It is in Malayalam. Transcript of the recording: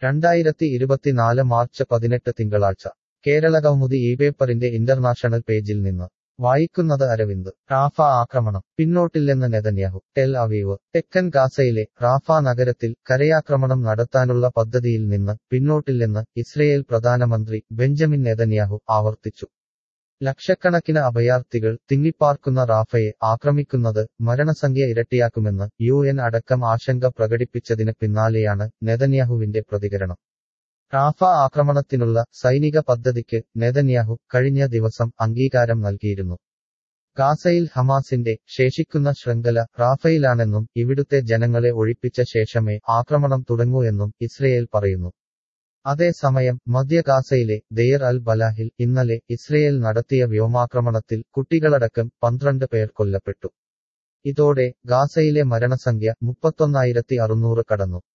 രണ്ടായിരത്തി ഇരുപത്തിനാല് മാർച്ച് പതിനെട്ട് തിങ്കളാഴ്ച കേരള കൗമുദി ഈ പേപ്പറിന്റെ ഇന്റർനാഷണൽ പേജിൽ നിന്ന് വായിക്കുന്നത് അരവിന്ദ് റാഫ ആക്രമണം പിന്നോട്ടില്ലെന്ന് നെതന്യാഹു ടെൽ അവീവ് തെക്കൻ ഗാസയിലെ റാഫ നഗരത്തിൽ കരയാക്രമണം നടത്താനുള്ള പദ്ധതിയിൽ നിന്ന് പിന്നോട്ടില്ലെന്ന് ഇസ്രയേൽ പ്രധാനമന്ത്രി ബെഞ്ചമിൻ നെതന്യാഹു ആവർത്തിച്ചു ലക്ഷക്കണക്കിന് അഭയാർത്ഥികൾ തിങ്ങിപ്പാർക്കുന്ന റാഫയെ ആക്രമിക്കുന്നത് മരണസംഖ്യ ഇരട്ടിയാക്കുമെന്ന് യു എൻ അടക്കം ആശങ്ക പ്രകടിപ്പിച്ചതിന് പിന്നാലെയാണ് നെതന്യാഹുവിന്റെ പ്രതികരണം റാഫ ആക്രമണത്തിനുള്ള സൈനിക പദ്ധതിക്ക് നെതന്യാഹു കഴിഞ്ഞ ദിവസം അംഗീകാരം നൽകിയിരുന്നു ഗാസയിൽ ഹമാസിന്റെ ശേഷിക്കുന്ന ശൃംഖല റാഫയിലാണെന്നും ഇവിടുത്തെ ജനങ്ങളെ ഒഴിപ്പിച്ച ശേഷമേ ആക്രമണം തുടങ്ങൂ എന്നും ഇസ്രയേൽ പറയുന്നു അതേസമയം മധ്യ ഗാസയിലെ ദെയർ അൽ ബലാഹിൽ ഇന്നലെ ഇസ്രയേൽ നടത്തിയ വ്യോമാക്രമണത്തിൽ കുട്ടികളടക്കം പന്ത്രണ്ട് പേർ കൊല്ലപ്പെട്ടു ഇതോടെ ഗാസയിലെ മരണസംഖ്യ മുപ്പത്തൊന്നായിരത്തി അറുന്നൂറ് കടന്നു